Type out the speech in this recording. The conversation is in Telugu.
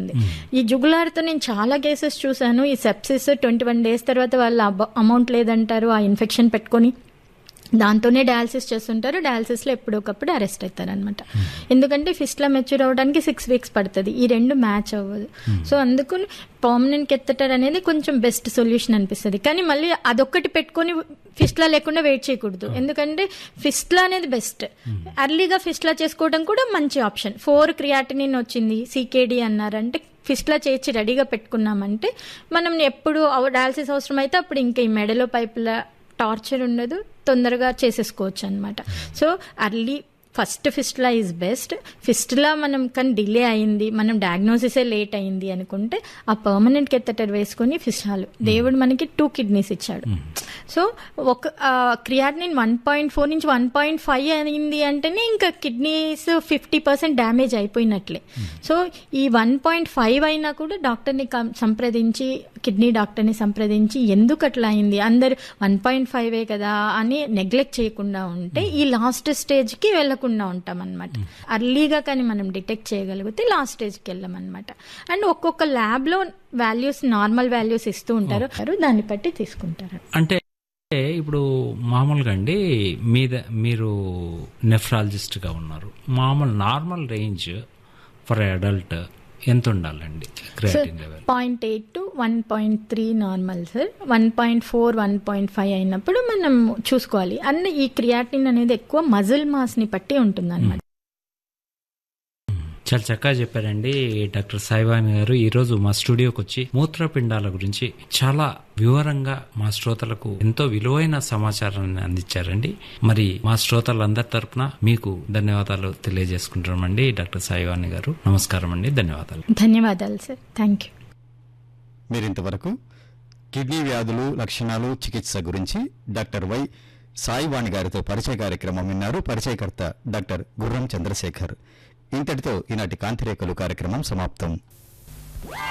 ఉంటుంది ఈ జుగులార్తో నేను చాలా కేసెస్ చూశాను ఈ సెప్సిస్ ట్వంటీ వన్ డేస్ తర్వాత వాళ్ళ అమౌంట్ లేదంటారు ఆ ఇన్ఫెక్షన్ పెట్టుకొని దాంతోనే డయాలసిస్ చేస్తుంటారు డయాలసిస్లో ఎప్పుడొకప్పుడు అరెస్ట్ అవుతారు అనమాట ఎందుకంటే ఫిస్ట్లా మెచ్యూర్ అవ్వడానికి సిక్స్ వీక్స్ పడుతుంది ఈ రెండు మ్యాచ్ అవ్వదు సో అందుకు పర్మనెంట్ కెత్తటర్ అనేది కొంచెం బెస్ట్ సొల్యూషన్ అనిపిస్తుంది కానీ మళ్ళీ అదొక్కటి పెట్టుకొని ఫిస్ట్లా లేకుండా వెయిట్ చేయకూడదు ఎందుకంటే ఫిస్ట్లా అనేది బెస్ట్ అర్లీగా ఫిస్ట్లా చేసుకోవడం కూడా మంచి ఆప్షన్ ఫోర్ క్రియాటినిన్ వచ్చింది సీకేడి అన్నారంటే ఫిస్ట్లా చేర్చి రెడీగా పెట్టుకున్నామంటే మనం ఎప్పుడు డయాలసిస్ అవసరం అయితే అప్పుడు ఇంకా ఈ మెడలో పైపుల టార్చర్ ఉండదు తొందరగా చేసేసుకోవచ్చు అనమాట so early first fistula is best fistula మనం కానీ డిలే అయింది మనం డయాగ్నోసిసే లేట్ అయింది అనుకుంటే ఆ పర్మనెంట్ కెత్తటర్ వేసుకొని ఫిస్టాలు దేవుడు మనకి టూ కిడ్నీస్ ఇచ్చాడు సో ఒక క్రియాటినిన్ వన్ పాయింట్ ఫోర్ నుంచి వన్ పాయింట్ ఫైవ్ అయింది అంటేనే ఇంకా కిడ్నీస్ ఫిఫ్టీ పర్సెంట్ డ్యామేజ్ అయిపోయినట్లే సో ఈ వన్ పాయింట్ ఫైవ్ అయినా కూడా డాక్టర్ని కం- సంప్రదించి కిడ్నీ డాక్టర్ని సంప్రదించి ఎందుకు అట్లా అయింది అందరు వన్ పాయింట్ ఫైవే కదా అని నెగ్లెక్ట్ చేయకుండా ఉంటే ఈ లాస్ట్ స్టేజ్కి వెళ్లకుండా ఉంటాం అనమాట అర్లీగా కానీ మనం డిటెక్ట్ చేయగలిగితే లాస్ట్ స్టేజ్కి వెళ్ళామన్నమాట అండ్ ఒక్కొక్క ల్యాబ్లో వాల్యూస్ నార్మల్ వాల్యూస్ ఇస్తూ ఉంటారు దాన్ని బట్టి తీసుకుంటారు అంటే ఇప్పుడు మామూలుగా అండి మీద మీరు నెఫ్రాలజిస్ట్గా ఉన్నారు మామూలు నార్మల్ రేంజ్ ఫర్ అడల్ట్ ఎంత ఉండాలండి creatine level point eight to one point three normal sir one point four one point five అయినప్పుడు మనం చూసుకోవాలి అండ్ ఈ క్రియాటిన్ అనేది ఎక్కువ మజిల్ మాస్ని బట్టి ఉంటుంది అనమాట చాలా చక్కగా చెప్పారండి డాక్టర్ సాయివాణి గారు ఈ రోజు మా స్టూడియోకి వచ్చి మూత్రపిండాల గురించి చాలా వివరంగా మా శ్రోతలకు ఎంతో విలువైన సమాచారాన్ని అందించారండి మరి మా శ్రోతలందరి తరపున మీకు ధన్యవాదాలు తెలియజేసుకుంటున్నామండి డాక్టర్ సాయివాణి గారు నమస్కారం అండి ధన్యవాదాలు ధన్యవాదాలు సార్ థ్యాంక్ యూ మీరింతవరకు కిడ్నీ వ్యాధులు లక్షణాలు చికిత్స గురించి డాక్టర్ వై సాయివాణి గారితో పరిచయ కార్యక్రమం విన్నారు పరిచయకర్త డాక్టర్ గుర్రం చంద్రశేఖర్ ఇంతటితో ఈనాటి కాంతిరేఖలు కార్యక్రమం సమాప్తం